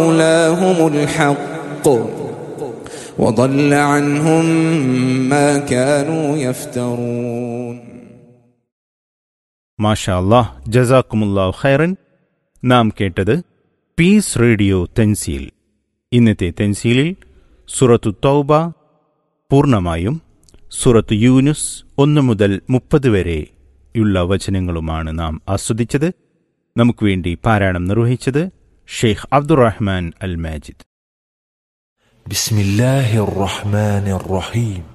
مولاهم الحق وضل عنهم ما كانوا يفترون മാഷാ അല്ലാഹ് ജസാക്കുമുല്ലാഹ് ഖൈറൻ നാം കേട്ടത് പീസ് റേഡിയോ തെൻസീൽ ഇന്നത്തെ തെൻസീലിൽ സുറത്തു തൗബ പൂർണ്ണമായും സുറത്തു യൂനുസ് ഒന്ന് മുതൽ മുപ്പത് വരെയുള്ള വചനങ്ങളുമാണ് നാം ആസ്വദിച്ചത് നമുക്ക് വേണ്ടി പാരായണം നിർവഹിച്ചത് ഷെയ്ഖ് അബ്ദുറഹ്മാൻ അൽ മാജിദ് بسم الله الرحمن الرحيم